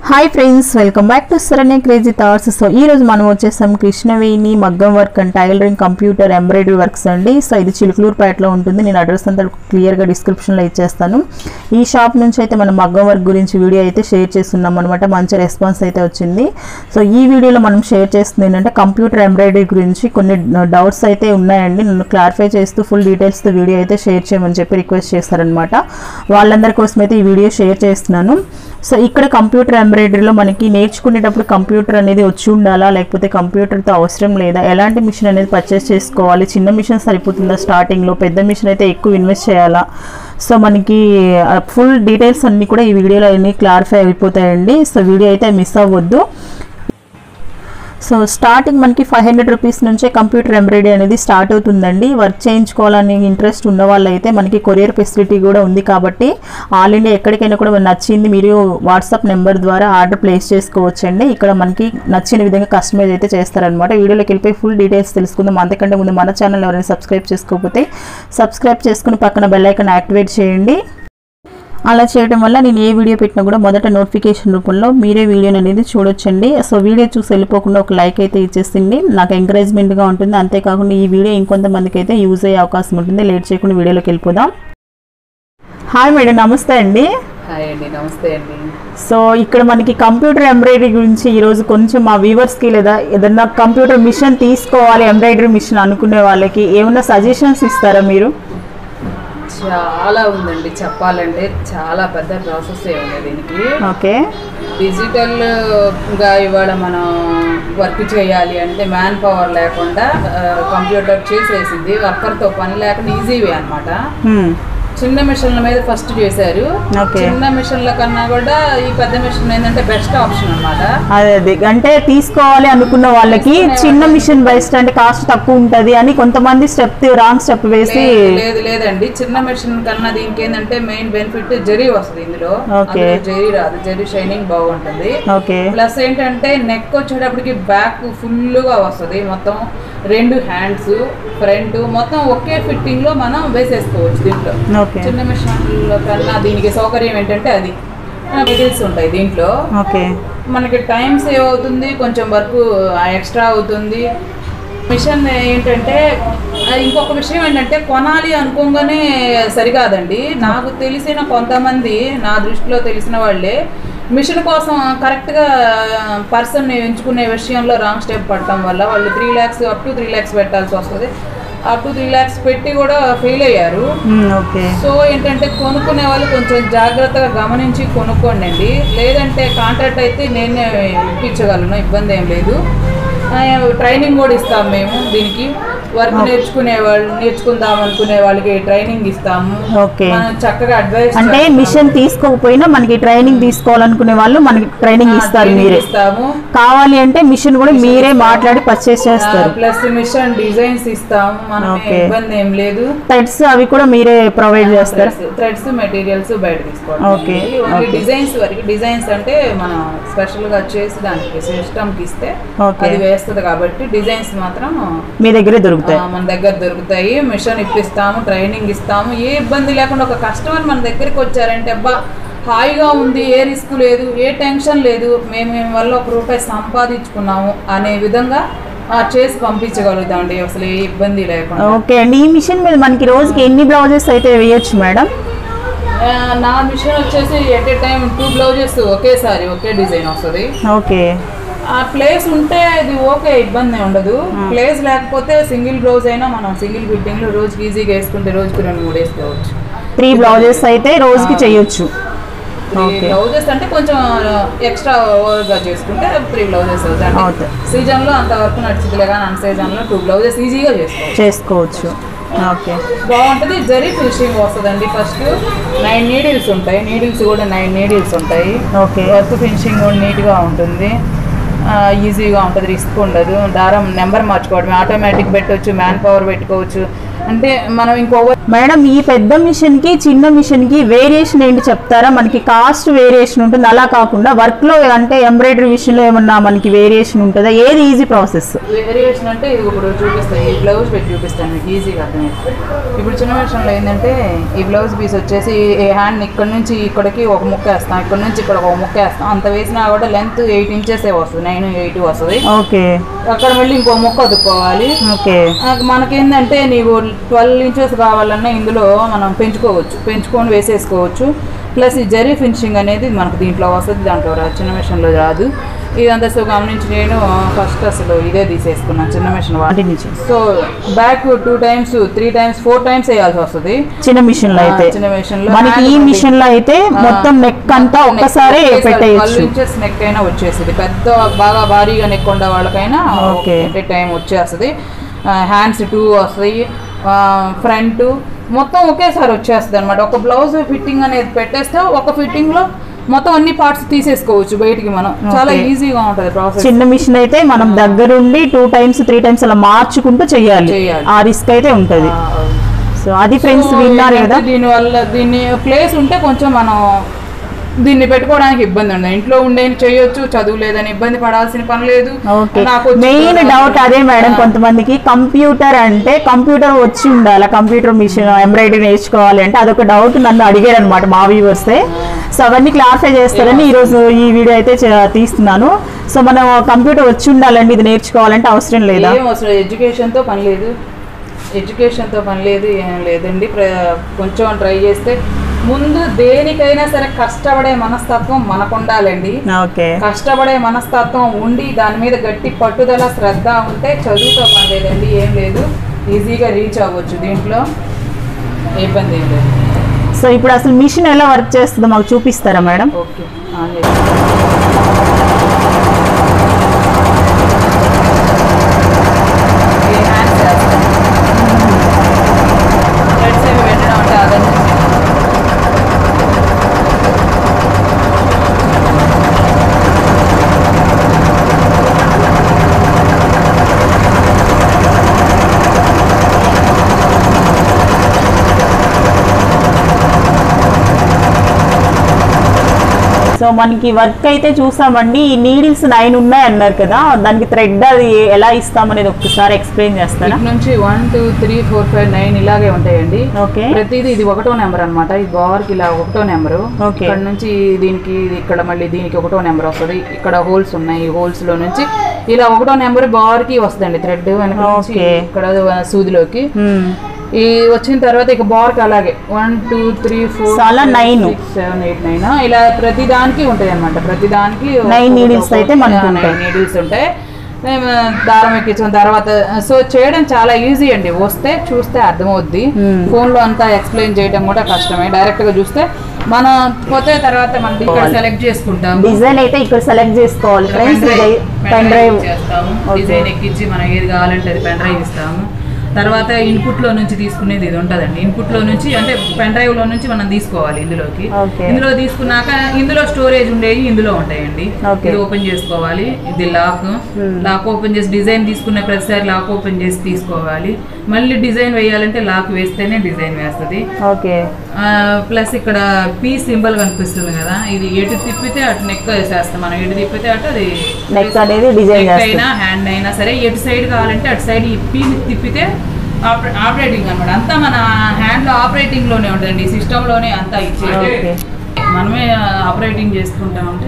Hi friends welcome back to Saranya crazy thoughts so ఈ రోజు మనం వచ్చేసాం కృష్ణవేణి మగ్గం work and tailoring computer embroidery works అండి సో ఇది చిలుకలూరుపేటలో ఉంటుంది నేను అడ్రస్ అంతా క్లియర్గా డిస్క్రిప్షన్లో ఇచ్చేస్తాను ఈ షాప్ నుంచి అయితే మనం మగ్గం వర్క్ గురించి వీడియో అయితే షేర్ చేస్తున్నాం అనమాట మంచి రెస్పాన్స్ అయితే వచ్చింది సో ఈ వీడియోలో మనం షేర్ చేస్తుంది ఏంటంటే కంప్యూటర్ ఎంబ్రాయిడరీ గురించి కొన్ని డౌట్స్ అయితే ఉన్నాయండి నన్ను క్లారిఫై చేస్తూ ఫుల్ డీటెయిల్స్తో వీడియో అయితే షేర్ చేయమని చెప్పి రిక్వెస్ట్ చేస్తారనమాట వాళ్ళందరి కోసం అయితే ఈ వీడియో షేర్ చేస్తున్నాను సో ఇక్కడ కంప్యూటర్ ఎంబ్రాయిడరీలో మనకి నేర్చుకునేటప్పుడు కంప్యూటర్ అనేది వచ్చి ఉండాలా లేకపోతే కంప్యూటర్తో అవసరం లేదా ఎలాంటి మిషన్ అనేది పర్చేస్ చేసుకోవాలి చిన్న మిషన్ సరిపోతుందా స్టార్టింగ్లో పెద్ద మిషన్ అయితే ఎక్కువ ఇన్వెస్ట్ చేయాలా సో మనకి ఫుల్ డీటెయిల్స్ అన్నీ కూడా ఈ వీడియోలో అన్ని క్లారిఫై అయిపోతాయండి సో వీడియో అయితే మిస్ అవ్వద్దు సో స్టార్టింగ్ మనకి ఫైవ్ హండ్రెడ్ రూపీస్ నుంచే కంప్యూటర్ ఎంబ్రాయిడరీ అనేది స్టార్ట్ అవుతుందండి వర్క్ చేయించుకోవాలని ఇంట్రెస్ట్ ఉన్న వాళ్ళైతే మనకి కొరియర్ ఫెసిలిటీ కూడా ఉంది కాబట్టి ఆల్ ఇండియా ఎక్కడికైనా కూడా మనకు నచ్చింది మీరు వాట్సాప్ నెంబర్ ద్వారా ఆర్డర్ ప్లేస్ చేసుకోవచ్చండి ఇక్కడ మనకి నచ్చిన విధంగా కస్టమైజ్ అయితే చేస్తారనమాట వీడియోలోకి వెళ్ళిపోయి ఫుల్ డీటెయిల్స్ తెలుసుకుందాం అంతకంటే ముందు మన ఛానల్ ఎవరైనా సబ్స్క్రైబ్ చేసుకోకపోతే సబ్స్క్రైబ్ చేసుకుని పక్కన బెల్ ఐకాన్ యాక్టివేట్ చేయండి అలా చేయడం వల్ల నేను ఏ వీడియో పెట్టినా కూడా మొదట నోటిఫికేషన్ రూపంలో మీరే వీడియోని అనేది చూడొచ్చండి సో వీడియో చూసి వెళ్ళిపోకుండా ఒక లైక్ అయితే ఇచ్చేసింది నాకు ఎంకరేజ్మెంట్గా ఉంటుంది అంతేకాకుండా ఈ వీడియో ఇంకొంతమందికి అయితే యూజ్ అయ్యే అవకాశం ఉంటుంది లేట్ చేయకుండా వీడియోలోకి వెళ్ళిపోదాం హాయ్ మేడం నమస్తే అండి హాయ్ అండి నమస్తే అండి సో ఇక్కడ మనకి కంప్యూటర్ ఎంబ్రాయిడరీ గురించి ఈరోజు కొంచెం మా వ్యూవర్స్కి లేదా ఏదన్నా కంప్యూటర్ మిషన్ తీసుకోవాలి ఎంబ్రాయిడరీ మిషన్ అనుకునే వాళ్ళకి ఏమైనా సజెషన్స్ ఇస్తారా మీరు చాలా ఉందండి చెప్పాలంటే చాలా పెద్ద ప్రాసెస్ ఉంది దీనికి ఓకే డిజిటల్ గా ఇవాళ మనం వర్క్ చేయాలి అంటే మ్యాన్ పవర్ లేకుండా కంప్యూటర్ చేసేసింది వర్కర్తో పని లేకుండా ఈజీవే అన్నమాట చిన్న మిషన్ల మీద ఫస్ట్ చేశారు Okay. చిన్న మిషన్ల కన్నా కూడా ఈ పెద్ద మిషన్ ఏంటంటే బెస్ట్ ఆప్షన్ అన్నమాట అదే అదే అంటే తీసుకోవాలి అనుకున్న వాళ్ళకి చిన్న మిషన్ బెస్ట్ అంటే కాస్ట్ తక్కువ ఉంటది అని కొంతమంది స్టెప్ రాంగ్ స్టెప్ వేసి లేదు లేదు లేదండి చిన్న మెషిన్ కన్నా దీనికి ఏంటంటే మెయిన్ బెనిఫిట్ జరీ వస్తుంది ఇందులో Okay. అందులో జరీ రాదు జరీ షైనింగ్ బాగుంటుంది ఓకే ప్లస్ ఏంటంటే నెక్ వచ్చేటప్పటికి బ్యాక్ ఫుల్ గా వస్తుంది మొత్తం రెండు హ్యాండ్స్ ఫ్రంట్ మొత్తం ఒకే ఫిట్టింగ్ లో మనం వేసేసుకోవచ్చు దీంట్లో ఓకే చిన్న మిషన్ కన్నా దీనికి సౌకర్యం ఏంటంటే అది మిడిల్స్ ఉంటాయి దీంట్లో ఓకే మనకి టైం సేవ్ అవుతుంది కొంచెం వర్క్ ఎక్స్ట్రా అవుతుంది మిషన్ ఏంటంటే ఆ, ఇంకొక విషయం ఏంటంటే కొనాలి అనుకోగానే సరికాదండి నాకు తెలిసిన కొంతమంది నా దృష్టిలో తెలిసిన వాళ్ళే మిషన్ కోసం కరెక్ట్గా పర్సన్ ఎంచుకునే విషయంలో రాంగ్ స్టెప్ పడటం వల్ల వాళ్ళు three lakhs up to three lakhs పెట్టాల్సి వస్తుంది అప్ టు త్రీ ల్యాక్స్ పెట్టి కూడా ఫెయిల్ అయ్యారు ఓకే సో ఏంటంటే కొనుక్కునే వాళ్ళు కొంచెం జాగ్రత్తగా గమనించి కొనుక్కోండి అండి లేదంటే కాంట్రాక్ట్ అయితే నేనే ఇప్పించగలను ఇబ్బంది ఏం లేదు ఆ, ట్రైనింగ్ కూడా ఇస్తాం మేము దీనికి వర్క్ నేర్చుకునే వాళ్ళు నేర్చుకుందాం అనుకునే వాళ్ళకి ట్రైనింగ్ ఇస్తాము ఓకే మనం చక్కగా అడ్వైస్ అంటే మిషన్ తీసుకోకపోయినా మనకి ట్రైనింగ్ తీసుకోవాలనుకునే వాళ్ళు మనకి ట్రైనింగ్ ఇస్తారు మీరే ఇస్తాము కావాలి అంటే మిషన్ కూడా మీరే మాట్లాడి పర్చేస్ చేస్తారు ప్లస్ మిషన్ డిజైన్స్ ఇస్తాము మనకి Okay. ఇబ్బంది ఏం లేదు థ్రెడ్స్ అవి కూడా మీరే ప్రొవైడ్ చేస్తారు థ్రెడ్స్ మెటీరియల్స్ బయట తీసుకోవడం Okay, ఓన్లీ okay. డిజైన్స్ వరకు డిజైన్స్ అంటే మనం స్పెషల్ గా చేసి దానికి సిస్టమ్ కి ఇస్తే Okay. అది వేస్తుంది కాబట్టి డిజైన్స్ మాత్రం మీ దగ్గరే దొరుకుతాయి ఆ, మన దగ్గర దొరుకుతాయి మిషన్ ఇప్పిస్తాము ట్రైనింగ్ ఇస్తాము ఏ ఇబ్బంది లేకుండా ఒక కస్టమర్ మన దగ్గరికి వచ్చారంటే అబ్బా హాయిగా ఉంది ఏ రిస్క్ లేదు ఏ టెన్షన్ లేదు మేము మేము వల్ల ఒక రూపాయి సంపాదించుకున్నాము అనే విధంగా ఆ, చేసి పంపించగలుగుతామండి అసలు ఏ ఇబ్బంది లేకుండా ఓకే అండి ఈ మిషన్ మీద మనకి రోజుకి ఎన్ని బ్లౌజెస్ అయితే వేయొచ్చు మేడం ఆ, నా మిషన్ వచ్చేసి at a time two blouses ఒకేసారి ఒకే డిజైన్ వస్తుంది ఓకే ఆ ప్లేస్ ఉంటే అది ఓకే ఇబ్బంది ఉండదు ప్లేస్ లేకపోతే సింగిల్ బ్లౌజ్ అయినా మనం సింగిల్ ఫిట్టింగ్ లో రోజుకి ఈజీగా వేసుకుంటే రోజుకి రెండు మూడు వేసుకోవచ్చు త్రీ బ్లౌజెస్ అయితే రోజుకి చేయొచ్చు త్రీ Okay. బ్లౌజెస్ అంటే కొంచెం ఎక్స్ట్రా గా చేసుకుంటే త్రీ బ్లౌజెస్ అవుతాయి అవుతాయి. సీజన్ లో అంత వరకు నడిచిదిలే కానీ అన్ సీజన్ లో టూ బ్లౌజెస్ ఈజీగా చేసుకోవచ్చు చేసుకోవచ్చు ఓకే బాగుంటుంది జరీ ఫినిషింగ్ వస్తుందండి ఫస్ట్ నైన్ నీడిల్స్ ఉంటాయి నీడిల్స్ కూడా నైన్ నీడిల్స్ ఉంటాయి ఓకే వర్క్ ఫినిషింగ్ కూడా నీట్గా ఉంటుంది ఆ, ఈజీగా ఉంటుంది రిస్క్ ఉండదు దారం నెంబర్ మార్చుకోవడం ఆటోమేటిక్ పెట్టవచ్చు మ్యాన్ పవర్ పెట్టుకోవచ్చు అంటే మనం ఇంకో మేడం ఈ పెద్ద మిషన్ కి చిన్న మిషన్ కి వేరియేషన్ ఏంటి చెప్తారా మనకి కాస్ట్ వేరియేషన్ ఉంటుంది అలా కాకుండా వర్క్ లో అంటే ఎంబ్రాయిడరీ విషయంలో ఏమన్నా మనకి వేరియేషన్ ఉంటుందా ఏది ఈజీ ప్రాసెస్ వేరియేషన్ అంటే ఇప్పుడు చూపిస్తాను ఈ బ్లౌజ్ పెట్టి చూపిస్తాను మీకు ఈజీగా అర్థమైంది ఇప్పుడు చిన్న విషయంలో ఏంటంటే ఈ బ్లౌజ్ పీస్ వచ్చేసి ఈ హ్యాండ్ ఇక్కడ నుంచి ఇక్కడికి ఒక ముక్క వేస్తాం ఇక్కడ నుంచి ఇక్కడ ఒక ముక్క వేస్తాం అంత వేసినా కూడా లెంత్ ఎయిట్ ఇంచెస్ వస్తుంది నైన్ ఎయిట్ వస్తుంది ఓకే అక్కడ మళ్ళీ ఇంకో ముక్క వదుకోవాలి ఓకే నాకు మనకేందంటే నీకు ట్వెల్వ్ ఇంచెస్ కావాలన్నా ఇందులో మనం పెంచుకోవచ్చు పెంచుకొని వేసేసుకోవచ్చు ప్లస్ ఈ జరీ ఫినిషింగ్ అనేది మనకు దీంట్లో వస్తుంది దాంట్లో రా చిన్న మిషన్లో రాదు ఇదంతా సో గమనించి నేను ఫస్ట్ అసలు ఇదే తీసేసుకున్నాను చిన్న మిషన్ వాటి కంటిన్యూ చేసి so back two times three times four times వేయాల్సి వస్తుంది చిన్న మిషన్ లో అయితే చిన్న మిషన్ లో మనకి ఈ hand మిషన్ లో అయితే మొత్తం నెక్ అంతా ఒక్కసారి పెట్టేయచ్చు ఇంచెస్ నెక్ అయినా వచ్చేస్తుంది పెద్ద బాగా భారీగా నెక్ ఉండే వాళ్ళకైనా Okay. ఎట్ టైం వచ్చేస్తుంది హ్యాండ్స్ టూ వస్తాయి ఫ్రంట్ మొత్తం ఒకేసారి వచ్చేస్తుంది అనమాట ఒక బ్లౌజ్ ఫిట్టింగ్ అనేది పెట్టేస్తే ఒక ఫిట్టింగ్ లో మొత్తం అన్ని పార్ట్స్ తీసేసుకోవచ్చు బయటికి మనం చాలా Okay. ఈజీగా ఉంటది ప్రాసెస్ చిన్న మిషన్ అయితే మనం దగ్గరుండి టూ టైమ్స్ త్రీ టైమ్స్ అలా మార్చుకుంటూ చెయ్యాలి చెయ్యాలి. ఆ రిస్క్ అయితే ఉంటది సో అది ఫ్రెండ్స్ విన్నారు కదా దీని వల్ల దీన్ని ప్లేస్ ఉంటే కొంచెం మనం దీన్ని పెట్టుకోవడానికి ఇబ్బంది ఉండదు ఇంట్లో ఉండే చేయొచ్చు చదువు లేదని ఇబ్బంది పడాల్సిన పని లేదు ఓకే నాకు వచ్చి- మెయిన్ డౌట్ అదే మేడం కొంతమందికి కంప్యూటర్ అంటే కంప్యూటర్ వచ్చి ఉండాలి కంప్యూటర్ మిషన్ ఎంబ్రాయిడరీ నేర్చుకోవాలి అంటే అదొక డౌట్ నన్ను అడిగారు అనమాట మా వ్యూవర్స్ సో అవన్నీ క్లారిఫై చేస్తారని ఈ రోజు ఈ వీడియో అయితే చే- తీస్తున్నాను సో మనం కంప్యూటర్ వచ్చి ఉండాలండి ఇది నేర్చుకోవాలంటే అవసరం లేదా ఏం అసలు ఎడ్యుకేషన్తో పని లేదు ఎడ్యుకేషన్తో పని లేదు ఏం లేదండి ప్ర- కొంచెం ట్రై చేస్తే ముందు దేనికైనా సరే కష్టపడే మనస్తత్వం మనకు ఉండాలండి ఓకే కష్టపడే మనస్తత్వం ఉండి దాని మీద గట్టి పట్టుదల శ్రద్ధ ఉంటే చదువుతో పని లేదండి ఏం లేదు ఈజీగా రీచ్ అవ్వచ్చు దీంట్లో ఏ ఇబ్బంది ఏం లేదు సో ఇప్పుడు అసలు మిషన్ ఎలా వర్క్ చేస్తుందో మాకు చూపిస్తారా మేడం ఓకే ఆన్ చేసి ఈ హ్యాండ్స్ వేస్తాను థ్రెడ్స్ ఏమి పెట్టడం అంటే అదన్నీ సో మనకి వర్క్ అయితే చూసామండి ఈ నీడిల్స్ నైన్ ఉన్నాయి అన్నారు కదా దానికి థ్రెడ్ అది ఎలా ఇస్తామనేది ఒక్కసారి ఎక్స్ప్లెయిన్ చేస్తారా ఇటు నుంచి one two three four five nine ఇలాగే ఉంటాయండి ఓకే ప్రతిదీ ఇది ఒకటో నెంబర్ అన్నమాట ఈ బార్కి ఇలా ఒకటో నెంబరు Okay. ఇక్కడ నుంచి దీనికి ఇది ఇక్కడ మళ్ళీ దీనికి ఒకటో నెంబర్ వస్తుంది ఇక్కడ హోల్స్ ఉన్నాయి ఈ హోల్స్ లో నుంచి ఇలా ఒకటో నెంబర్ బార్కి వస్తుందండి థ్రెడ్ వెనక నుంచి Okay. ఇక్కడ సూదిలోకి మ్మ్. ఈ వచ్చిన తర్వాత ఇక బార్కి అలాగే వన్ టూ త్రీ ఫోర్ చాలా nine. సెవెన్ ఎయిట్ నైన్ ఇలా ప్రతి దానికి ఉంటాయి అనమాట ప్రతి దానికి Nine needles అయితే మనకు ఉంటాయి. నీడిల్స్ ఉంటాయి మేము దారం ఎక్కించిన తర్వాత సో చేయడం చాలా ఈజీ అండి వస్తే చూస్తే అర్థమవుద్ది Hmm. ఫోన్ లో అంతా ఎక్స్ప్లెయిన్ చేయడం కూడా కష్టమే డైరెక్ట్ గా చూస్తే మన పోతే తర్వాత మనం ఇక్కడ సెలెక్ట్ చేసుకుంటాం డిజైన్ అయితే ఇక్కడ సెలెక్ట్ చేసుకోవాలి ఫ్రెండ్స్ ఇది పెన్ డ్రైవ్ చేస్తాము Okay. డిజైన్ ఎక్కించి మనం ఏది కావాలంటే అది పెన్ డ్రైవ్ ఇస్తాము తర్వాత ఇన్పుట్ లో నుంచి తీసుకునేది ఇది ఉంటుందండి ఇన్పుట్ లో నుంచి అంటే పెన్ డ్రైవ్ లో నుంచి మనం తీసుకోవాలి ఇందులోకి Okay. ఇందులో తీసుకున్నాక ఇందులో స్టోరేజ్ ఉండేవి ఇందులో ఉంటాయండి Okay. ఇది ఓపెన్ చేసుకోవాలి ఇది లాక్ Hmm. లాక్ ఓపెన్ చేసి డిజైన్ తీసుకున్న ప్రతిసారి లాక్ ఓపెన్ చేసి తీసుకోవాలి మళ్ళీ డిజైన్ వేయాలంటే లాక్ వేస్తేనే డిజైన్ వేస్తుంది ఓకే ప్లస్ ఇక్కడ పీ సింబల్ కనిపిస్తుంది కదా ఇది ఎటు తిప్పితే అటు నెక్ వేసేస్తాం మనం ఎటు తిప్పితే అటు అది నెక్ అనేది డిజైన్ నెక్ చేస్తాం అయినా హ్యాండ్ అయినా సరే ఎటు సైడ్ కావాలంటే అటు సైడ్ ఈ పీ తిప్పితే ఆపరే- ఆపరేటింగ్ అనమాట అంతా మన హ్యాండ్ లో ఆపరేటింగ్ లోనే ఉంటుంది సిస్టమ్ లోనే అంతా ఇచ్చేది ఓకే మనమే ఆపరేటింగ్ చేసుకుంటా ఉంటే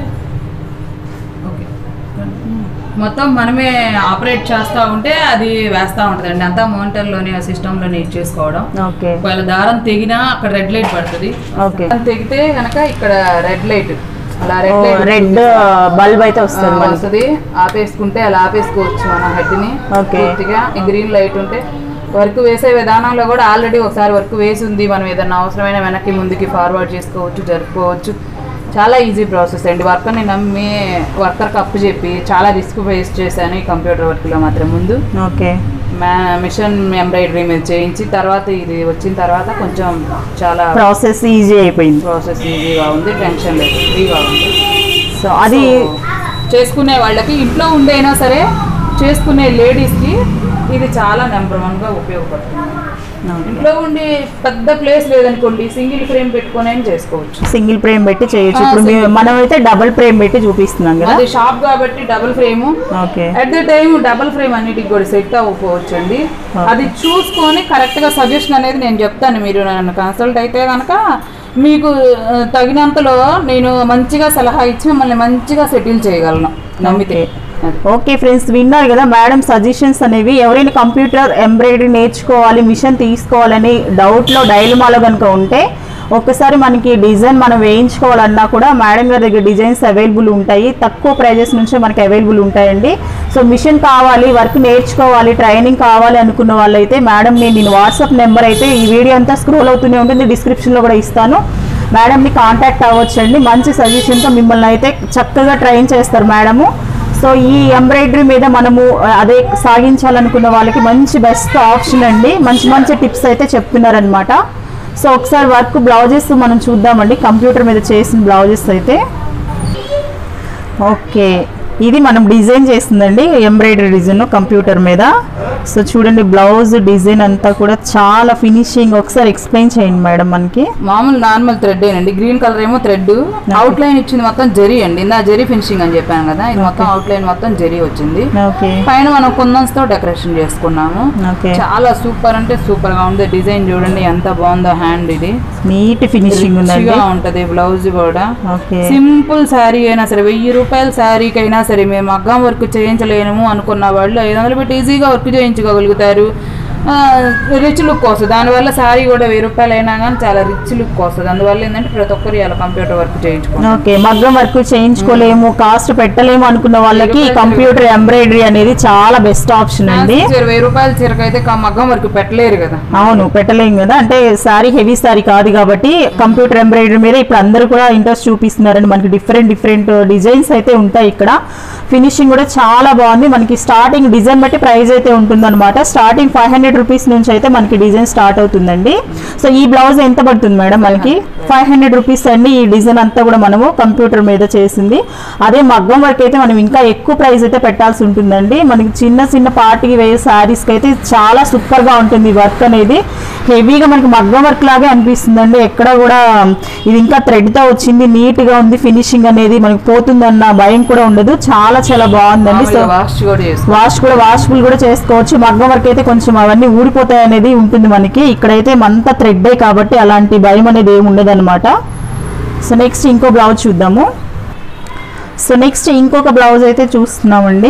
ఓకే మొత్తం మనమే ఆపరేట్ చేస్తూ ఉంటే అది వేస్తూ ఉంటుందండి అంతా మోనిటర్లోనే ఆ సిస్టంలోనే ఇచ్చేసుకోవడం ఓకే ఒకవేళ దారం తెగినా అక్కడ రెడ్ లైట్ పడుతుంది ఓకే దారం తెగితే కనుక ఇక్కడ రెడ్ లైట్ అలా రెడ్ లైట్ రెడ్ బల్బ్ అయితే వస్తుంది మనకి వస్తుంది ఆపేసుకుంటే అలా ఆపేసుకోవచ్చు మన హెడ్ని Okay. పూర్తిగా ఈ గ్రీన్ లైట్ ఉంటే వర్క్ వేసే విధానంలో కూడా ఆల్రెడీ ఒకసారి వర్క్ వేసి ఉంది మనం ఏదన్నా అవసరమైన వెనక్కి ముందుకి ఫార్వర్డ్ చేసుకోవచ్చు జరుపుకోవచ్చు చాలా ఈజీ ప్రాసెస్ అండి వర్కర్ని నమ్మి వర్కర్కి అప్పు చెప్పి చాలా రిస్క్ ఫేస్ చేశాను ఈ కంప్యూటర్ వర్క్లో మాత్రం ముందు ఓకే మా మిషన్ ఎంబ్రాయిడరీ మీద చేయించి తర్వాత ఇది వచ్చిన తర్వాత కొంచెం చాలా ప్రాసెస్ ఈజీ అయిపోయింది ప్రాసెస్ ఈజీగా ఉంది టెన్షన్ లేదు ఫ్రీగా ఉంది సో అది సో, చేసుకునే వాళ్ళకి ఇంట్లో ఉండైనా సరే చేసుకునే లేడీస్కి ఇది చాలా నెంబర్ వన్గా ఉపయోగపడుతుంది ఇంట్లో ఉండి పెద్ద ప్లేస్ లేదనుకోండి సింగిల్ ఫ్రేమ్ పెట్టుకొని అయినా చేసుకోవచ్చు సింగిల్ ఫ్రేమ్ పెట్టి చేయొచ్చు ఆ, ఇప్పుడు మీ- single. మనం అయితే డబుల్ ఫ్రేమ్ పెట్టి చూపిస్తున్నాం కదా అది షాప్ కాబట్టి double frame okay at the time double frame అన్నిటికి కూడా సెట్ అవ్వకపోవచ్చు అండి అది చూసుకొని కరెక్ట్గా సజెషన్ అనేది నేను చెప్తాను మీరు నన్ను కన్సల్ట్ అయితే కనుక మీకు ఆ, తగినంతలో నేను మంచిగా సలహా ఇచ్చి మిమ్మల్ని మంచిగా సెటిల్ చేయగలను నమ్మితే అది. ఓకే ఫ్రెండ్స్ విన్నారు కదా మేడం సజెషన్స్ అనేవి ఎవరైనా కంప్యూటర్ ఎంబ్రాయిడరీ నేర్చుకోవాలి మిషన్ తీసుకోవాలని డౌట్లో డైలమాలో కనుక ఉంటే ఒక్కసారి మనకి డిజైన్ మనం వేయించుకోవాలన్నా కూడా మేడం గారి దగ్గర డిజైన్స్ అవైలబుల్ ఉంటాయి తక్కువ ప్రైజెస్ నుంచే మనకి అవైలబుల్ ఉంటాయండి సో మిషన్ కావాలి వర్క్ నేర్చుకోవాలి ట్రైనింగ్ కావాలి అనుకున్న వాళ్ళైతే మేడం నేను నేను వాట్సాప్ నెంబర్ అయితే ఈ వీడియో అంతా స్క్రోల్ అవుతూనే ఉంటుంది డిస్క్రిప్షన్లో కూడా ఇస్తాను మేడంని కాంటాక్ట్ అవ్వచ్చండి మంచి సజెషన్తో మిమ్మల్ని అయితే చక్కగా ట్రైన్ చేస్తారు మేడము సో ఈ ఎంబ్రాయిడరీ మీద మనము ఆ, అదే సాగించాలనుకున్న వాళ్ళకి మంచి బెస్ట్ ఆప్షన్ అండి మంచి మంచి టిప్స్ అయితే చెప్తున్నారనమాట సో ఒకసారి వర్క్ బ్లౌజెస్ మనం చూద్దామండి కంప్యూటర్ మీద చేసిన బ్లౌజెస్ అయితే ఓకే ఇది మనం డిజైన్ చేసిందండి ఎంబ్రాయిడరీ డిజైన్ కంప్యూటర్ మీద సో చూడండి బ్లౌజ్ డిజైన్ అంతా కూడా చాలా ఫినిషింగ్ ఒకసారి ఎక్స్ప్లెయిన్ చేయండి మేడం మనకి మామూలు నార్మల్ థ్రెడ్ అండి గ్రీన్ కలర్ ఏమో థ్రెడ్ అవుట్ లైన్ ఇచ్చింది మొత్తం జరీ అండి నా జరీ ఫినిషింగ్ అని చెప్పాను కదా ఇది మొత్తం అవుట్ లైన్ మొత్తం జరీ వచ్చింది ఓకే పైన మనం కుందన్స్ తో డెకరేషన్ చేసుకున్నాము ఓకే చాలా సూపర్ అంటే సూపర్ గా ఉంది డిజైన్ చూడండి ఎంత బాగుందో హ్యాండ్ ఇది నీట్ ఫినిషింగ్ ఉందండి రిచ్గా ఉంటది బ్లౌజ్ కూడా ఓకే సింపుల్ శారీ అయినా సరే వెయ్యి రూపాయల శారీకి అయినా సరే మేము మగ్గం వర్క్ చేయించలేము అనుకున్న వాళ్ళు ఐదు వందలు పెట్టి ఈజీగా వర్క్ చేయించుకోగలుగుతారు రిచ్ లుక్ వస్తుంది దానివల్ల శారీ కూడా వెయ్యి రూపాయలు అయినా కానీ చాలా రిచ్ లుక్ వస్తుంది అందువల్ల ఏంటంటే ప్రతి ఒక్కరు ఇలా కంప్యూటర్ వర్క్ చేయించుకోండి ఓకే మగ్గం వర్క్ చేయించుకోలేము కాస్ట్ పెట్టలేము అనుకున్న వాళ్ళకి కంప్యూటర్ ఎంబ్రాయిడరీ అనేది చాలా బెస్ట్ ఆప్షన్ అండి చీర వెయ్యి రూపాయల చీరకి అయితే క- మగ్గం వర్క్ పెట్టలేరు కదా అవును పెట్టలేం కదా అంటే శారీ హెవీ శారీ కాదు కాబట్టి కంప్యూటర్ ఎంబ్రాయిడరీ మీద ఇప్పుడు అందరూ కూడా ఇంట్రెస్ట్ చూపిస్తున్నారండి మనకి డిఫరెంట్ డిఫరెంట్ డిజైన్స్ అయితే ఉంటాయి ఇక్కడ ఫినిషింగ్ కూడా చాలా బాగుంది మనకి స్టార్టింగ్ డిజైన్ బట్టి ప్రైస్ అయితే ఉంటుందన్నమాట స్టార్టింగ్ ఫైవ్ హండ్రెడ్ రూపీస్ నుంచి అయితే మనకి డిజైన్ స్టార్ట్ అవుతుందండి సో ఈ బ్లౌజ్ ఎంత పడుతుంది మేడం మనకి ఫైవ్ హండ్రెడ్ రూపీస్ అండి ఈ డిజైన్ అంతా కూడా మనము కంప్యూటర్ మీద చేసింది అదే మగ్గం వర్క్ అయితే మనం ఇంకా ఎక్కువ ప్రైస్ అయితే పెట్టాల్సి ఉంటుందండి మనకి చిన్న చిన్న పార్టీకి వేసే శారీస్కి అయితే చాలా సూపర్గా ఉంటుంది వర్క్ అనేది హెవీగా మనకి మగ్గం వర్క్ లాగే అనిపిస్తుందండి ఎక్కడ కూడా ఇది ఇంకా థ్రెడ్తో వచ్చింది నీట్గా ఉంది ఫినిషింగ్ అనేది మనకి పోతుందన్న భయం కూడా ఉండదు చాలా చాలా బాగుందండి సో వాష్ కూడా చేసుకో వాష్ కూడా వాషబుల్ కూడా చేసుకోవచ్చు మగ్గం వర్క్ అయితే కొంచెం అవన్నీ ఊడిపోతాయి అనేది ఉంటుంది మనకి ఇక్కడైతే అంతా థ్రెడ్ కాబట్టి అలాంటి భయం అనేది ఏమి ఉండదు అనమాట సో నెక్స్ట్ ఇంకో బ్లౌజ్ చూద్దాము సో నెక్స్ట్ ఇంకొక బ్లౌజ్ అయితే చూస్తున్నామండి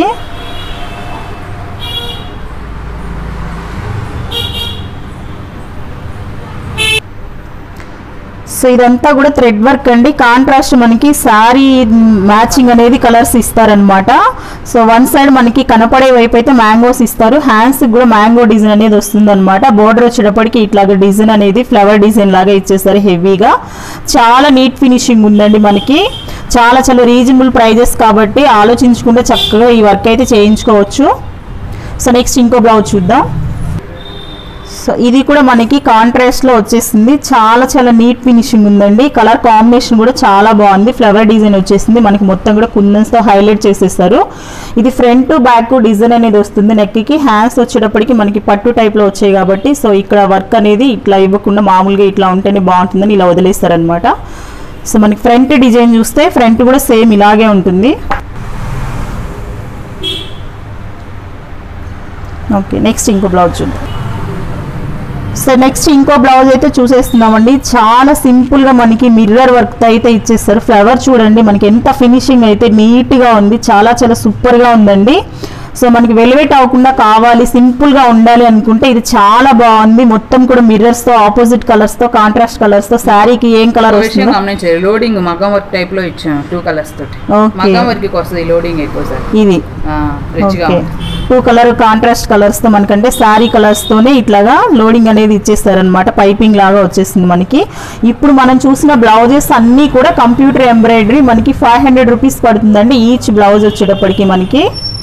సో ఇదంతా కూడా థ్రెడ్ వర్క్ అండి కాంట్రాస్ట్ మనకి శారీ మ్యాచింగ్ అనేది కలర్స్ ఇస్తారనమాట సో వన్ సైడ్ మనకి కనపడే వైపు అయితే మ్యాంగోస్ ఇస్తారు హ్యాండ్స్ కూడా మ్యాంగో డిజైన్ అనేది వస్తుంది అనమాట బోర్డర్ వచ్చేటప్పటికి ఇట్లాగ డిజైన్ అనేది ఫ్లవర్ డిజైన్ లాగా ఇచ్చేస్తారు హెవీగా చాలా నీట్ ఫినిషింగ్ ఉందండి మనకి చాలా చాలా రీజనబుల్ ప్రైజెస్ కాబట్టి ఆలోచించకుండా చక్కగా ఈ వర్క్ అయితే చేయించుకోవచ్చు సో నెక్స్ట్ ఇంకో బ్లౌజ్ చూద్దాం సో ఇది కూడా మనకి కాంట్రాస్ట్ లో వచ్చేసింది చాలా చాలా నీట్ ఫినిషింగ్ ఉందండి కలర్ కాంబినేషన్ కూడా చాలా బాగుంది ఫ్లవర్ డిజైన్ వచ్చేసింది మనకి మొత్తం కూడా కుందన్స్ తో హైలైట్ చేసేస్తారు ఇది ఫ్రంట్ బ్యాక్ డిజైన్ అనేది వస్తుంది నెక్ కి హ్యాండ్స్ వచ్చేటప్పటికి మనకి పట్టు టైప్ లో వచ్చాయి కాబట్టి సో ఇక్కడ వర్క్ అనేది ఇట్లా ఇవ్వకుండా మామూలుగా ఇట్లా ఉంటేనే బాగుంటుందని ఇలా వదిలేస్తారనమాట సో మనకి ఫ్రంట్ డిజైన్ చూస్తే ఫ్రంట్ కూడా సేమ్ ఇలాగే ఉంటుంది ఓకే నెక్స్ట్ ఇంకో బ్లౌజ్ చూద్దాం సో నెక్స్ట్ ఇంకో బ్లౌజ్ అయితే చూసేస్తున్నామండి చాలా సింపుల్ గా మనకి మిర్రర్ వర్క్ అయితే ఇచ్చేస్తారు ఫ్లవర్ చూడండి మనకి ఎంత ఫినిషింగ్ అయితే నీట్ గా ఉంది చాలా చాలా సూపర్ గా ఉందండి సో మనకి వెలివేట్ అవ్వకుండా కావాలి సింపుల్ గా ఉండాలి అనుకుంటే ఇది చాలా బాగుంది మొత్తం కూడా మిర్రర్స్ తో ఆపోజిట్ కలర్స్ తో కాంట్రాస్ట్ కలర్స్ తో శారీకి ఏం కలర్ ఒక విషయం వస్తుందో గమనించారు లోడింగ్ మగ్గం వర్క్ టైప్ లో ఇచ్చాం టూ కలర్స్ తోటి ఓకే మగ్గం వర్క్ కి వస్తుంది లోడింగ్ ఎక్కువ సార్ ఇది రిచ్ గా ఓకే ఉంది. టూ కలర్ కాంట్రాస్ట్ కలర్స్ తో మనకంటే శారీ కలర్స్ తోనే ఇట్లాగా లోడింగ్ అనేది ఇచ్చేస్తారనమాట పైపింగ్ లాగా వచ్చేసింది మనకి ఇప్పుడు మనం చూసిన బ్లౌజెస్ అన్నీ కూడా కంప్యూటర్ ఎంబ్రాయిడరీ మనకి ఫైవ్ హండ్రెడ్ రూపీస్ పడుతుందండి ఈచ్ బ్లౌజ్ వచ్చేటప్పటికి మనకి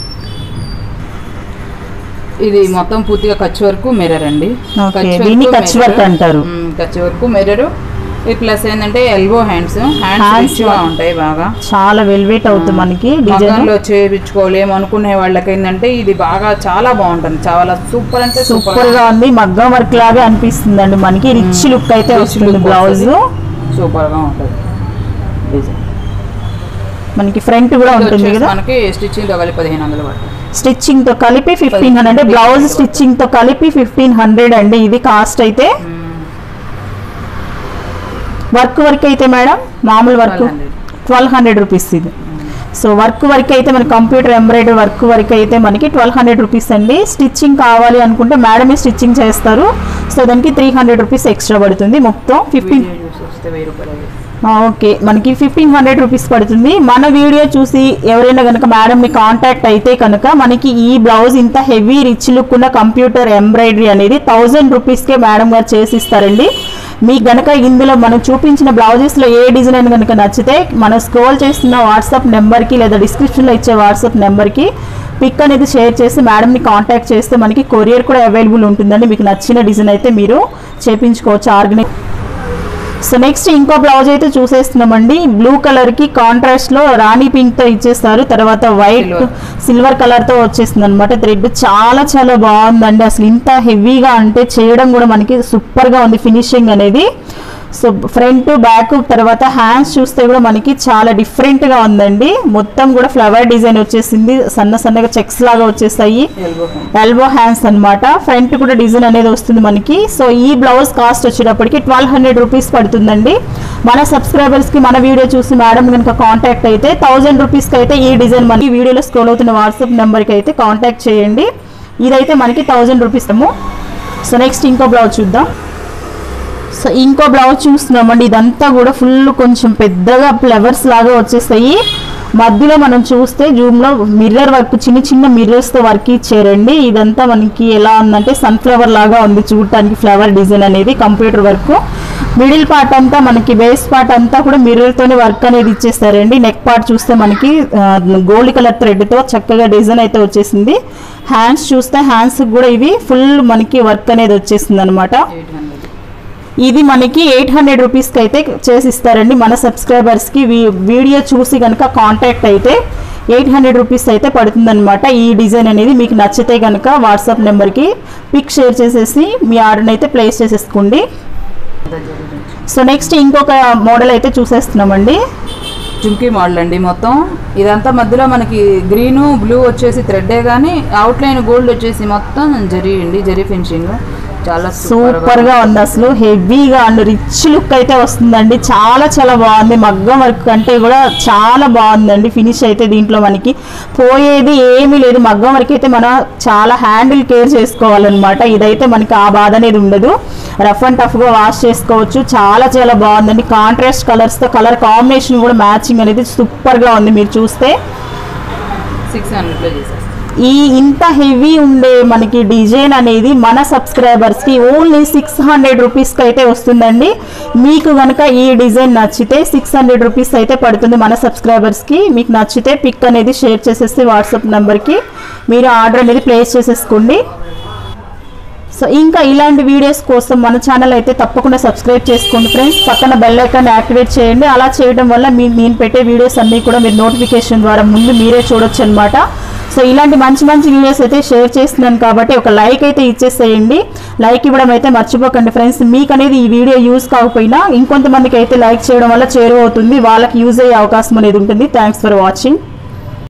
ఇది మొత్తం పూర్తిగా ఖర్చు వరకు మిర్రర్ అండి ఓకే, ఖర్చు దీన్ని వరకు ఖర్చు mirror. వర్క్ అంటారు. మ్మ్, ఖర్చు వరకు మిర్రర్ ఈ ప్లస్ ఏంటంటే ఎల్బో హ్యాండ్స్ హ్యాండ్స్ Hands రిచ్గా ఉంటాయి బాగా చాలా వెల్వెట్ అవుతుంది మనకి డిజైన్ మగ్గంలో చేయించుకోలేము అనుకునే వాళ్ళకి ఏంటంటే ఇది బాగా చాలా బాగుంటుంది చాలా సూపర్ అంటే సూపర్ సూపర్ గా ఉంది మగ్గం వర్క్ లాగే అనిపిస్తుంది అండి మనకి రిచ్ లుక్ అయితే వస్తుంది బ్లౌజ్ సూపర్ గా ఉంటుంది డిజైన్ మనకి ఫ్రంట్ కూడా ఉంటుంది వచ్చేసి కదా మనకి స్టిచ్చింగ్ తో కలిపి పదిహేను వందలు పడుతుంది స్టిచ్చింగ్ తో కలిపి ఫిఫ్టీన్ హండ్రెడ్ అంటే బ్లౌజ్ స్టిచ్చింగ్ తో కలిపి ఫిఫ్టీన్ హండ్రెడ్ అండి ఇది కాస్ట్ అయితే వర్క్ వర్క్ అయితే మేడం మామూలు వర్క్ 1200. ట్వెల్వ్ హండ్రెడ్ రూపీస్ ఇది సో వర్క్ వర్క్ అయితే మన కంప్యూటర్ ఎంబ్రాయిడరీ వర్క్ వర్క్ అయితే మనకి ట్వెల్వ్ హండ్రెడ్ రూపీస్ అండి స్టిచ్చింగ్ కావాలి అనుకుంటే మేడమే స్టిచ్చింగ్ చేస్తారు సో దానికి త్రీ హండ్రెడ్ రూపీస్ ఎక్స్ట్రా పడుతుంది మొత్తం ఫిఫ్టీన్ వీడియో చూసి వస్తే వెయ్యి రూపాయలు అయ్యేది. ఓకే మనకి ఫిఫ్టీన్ హండ్రెడ్ రూపీస్ పడుతుంది మన వీడియో చూసి ఎవరైనా కనుక మేడంని కాంటాక్ట్ అయితే కనుక మనకి ఈ బ్లౌజ్ ఇంత హెవీ రిచ్ లుక్ ఉన్న కంప్యూటర్ ఎంబ్రాయిడరీ అనేది థౌజండ్ రూపీస్కే మేడం గారు చేసి ఇస్తారండి మీకు గనక ఇందులో మనం చూపించిన బ్లౌజెస్లో ఏ డిజైన్ కనుక నచ్చితే మనం స్క్రోల్ చేస్తున్న వాట్సాప్ నెంబర్కి లేదా డిస్క్రిప్షన్లో ఇచ్చే వాట్సాప్ నెంబర్కి పిక్ అనేది షేర్ చేసి మేడంని కాంటాక్ట్ చేస్తే మనకి కొరియర్ కూడా అవైలబుల్ ఉంటుందండి మీకు నచ్చిన డిజైన్ అయితే మీరు చేపించుకోవచ్చు ఆర్గనైజ్ సో నెక్స్ట్ ఇంకో బ్లౌజ్ అయితే చూసేస్తున్నామండి బ్లూ కలర్ కి కాంట్రాస్ట్ లో రాణి పింక్ తో ఇచ్చేస్తారు తర్వాత వైట్ Silver. సిల్వర్ కలర్ తో వచ్చేస్తుంది అనమాట థ్రెడ్ చాలా చాలా బాగుందండి అసలు ఇంత హెవీగా అంటే చేయడం కూడా మనకి సూపర్ గా ఉంది ఫినిషింగ్ అనేది సో ఫ్రంట్ బ్యాక్ తర్వాత హ్యాండ్స్ చూస్తే కూడా మనకి చాలా డిఫరెంట్ గా ఉందండి మొత్తం కూడా ఫ్లవర్ డిజైన్ వచ్చేసింది సన్న సన్నగా చెక్స్ లాగా వచ్చేసాయి ఎల్బో హ్యాండ్ ఎల్బో హ్యాండ్స్ అన్నమాట ఫ్రంట్ కూడా డిజైన్ అనేది వస్తుంది మనకి సో ఈ బ్లౌజ్ కాస్ట్ వచ్చేటప్పటికి ట్వెల్వ్ హండ్రెడ్ రూపీస్ పడుతుందండి మన సబ్స్క్రైబర్స్ కి మన వీడియో చూసి మేడం కనుక కాంటాక్ట్ అయితే థౌజండ్ రూపీస్ కి అయితే ఈ డిజైన్ మనకి వీడియోలో స్క్రోల్ అవుతున్న వాట్సాప్ నెంబర్ కి అయితే కాంటాక్ట్ చేయండి ఇదైతే మనకి థౌజండ్ రూపీస్ ఏమో సో నెక్స్ట్ ఇంకో బ్లౌజ్ చూద్దాం సో ఇంకో బ్లౌజ్ చూస్తున్నామండి ఇదంతా కూడా ఫుల్ కొంచెం పెద్దగా ఫ్లవర్స్ లాగా వచ్చేస్తాయి మధ్యలో మనం చూస్తే జూమ్ లో మిర్రర్ వర్క్ చిన్న చిన్న మిర్రర్స్ తో వర్క్ ఇచ్చారండి ఇదంతా మనకి ఎలా ఉందంటే సన్ఫ్లవర్ లాగా ఉంది చూడటానికి ఫ్లవర్ డిజైన్ అనేది కంప్యూటర్ వర్క్ మిడిల్ పార్ట్ అంతా మనకి బేస్ పార్ట్ అంతా కూడా మిర్రర్ తోనే వర్క్ అనేది ఇచ్చేస్తారండి నెక్ పార్ట్ చూస్తే మనకి గోల్డ్ కలర్ థ్రెడ్ తో చక్కగా డిజైన్ అయితే వచ్చేసింది హ్యాండ్స్ చూస్తే హ్యాండ్స్ కూడా ఇవి ఫుల్ మనకి వర్క్ అనేది వచ్చేసింది అనమాట ఎయిట్ హండ్రెడ్ ఇది మనకి ఎయిట్ హండ్రెడ్ రూపీస్కి అయితే చేసి ఇస్తారండి మన సబ్స్క్రైబర్స్కి వీడియో చూసి కనుక కాంటాక్ట్ అయితే ఎయిట్ హండ్రెడ్ రూపీస్ అయితే పడుతుందన్నమాట ఈ డిజైన్ అనేది మీకు నచ్చితే కనుక వాట్సాప్ నెంబర్కి పిక్ షేర్ చేసేసి మీ ఆర్డర్ని అయితే ప్లేస్ చేసేసుకోండి సో నెక్స్ట్ ఇంకొక మోడల్ అయితే చూసేస్తున్నామండి చుంకీ మోడల్ అండి మొత్తం ఇదంతా మధ్యలో మనకి గ్రీన్ బ్లూ వచ్చేసి థ్రెడ్డే కానీ అవుట్లైన్ గోల్డ్ వచ్చేసి మొత్తం జరీ అండి జరీ ఫినిషింగ్ చాలా సూపర్ గా ఉంది అసలు హెవీగా అండ్ రిచ్ లుక్ అయితే వస్తుందండి చాలా చాలా బాగుంది మగ్గం వర్క్ అంటే కూడా చాలా బాగుందండి ఫినిష్ అయితే దీంట్లో మనకి పోయేది ఏమీ లేదు మగ్గం వర్క్ అయితే మనం చాలా హ్యాండిల్ కేర్ చేసుకోవాలన్నమాట ఇదైతే మనకి ఆ బాధ అనేది ఉండదు రఫ్ అండ్ టఫ్ గా వాష్ చేసుకోవచ్చు చాలా చాలా బాగుందండి కాంట్రాస్ట్ కలర్స్ తో కలర్ కాంబినేషన్ కూడా మ్యాచింగ్ అనేది సూపర్ గా ఉంది మీరు చూస్తే సిక్స్ హండ్రెడ్లో చేసేస్తాం ఈ ఇంత హెవీ ఉండే మనకి డిజైన్ అనేది మన సబ్స్క్రైబర్స్కి ఓన్లీ సిక్స్ హండ్రెడ్ రూపీస్కి అయితే వస్తుందండి మీకు కనుక ఈ డిజైన్ నచ్చితే సిక్స్ హండ్రెడ్ రూపీస్ అయితే పడుతుంది మన సబ్స్క్రైబర్స్కి మీకు నచ్చితే పిక్ అనేది షేర్ చేసేస్తే వాట్సాప్ నెంబర్కి మీరు ఆర్డర్ అనేది ప్లేస్ చేసేసుకోండి సో ఇంకా ఇలాంటి వీడియోస్ కోసం మన ఛానల్ అయితే తప్పకుండా సబ్స్క్రైబ్ చేసుకోండి ఫ్రెండ్స్ పక్కన బెల్ ఐకాన్ యాక్టివేట్ చేయండి అలా చేయడం వల్ల మీ నేను పెట్టే వీడియోస్ అన్నీ కూడా మీరు నోటిఫికేషన్ ద్వారా ముందు మీరే చూడొచ్చు అనమాట సో ఇలాంటి మంచి మంచి వీడియోస్ అయితే షేర్ చేస్తున్నాను కాబట్టి ఒక లైక్ అయితే ఇచ్చేసేయండి లైక్ ఇవ్వడం అయితే మర్చిపోకండి ఫ్రెండ్స్ మీకు అనేది ఈ వీడియో యూజ్ కాకపోయినా ఇంకొంతమందికి అయితే లైక్ చేయడం వల్ల చేరువవుతుంది వాళ్ళకి యూజ్ అయ్యే అవకాశం అనేది ఉంటుంది థ్యాంక్స్ ఫర్ వాచింగ్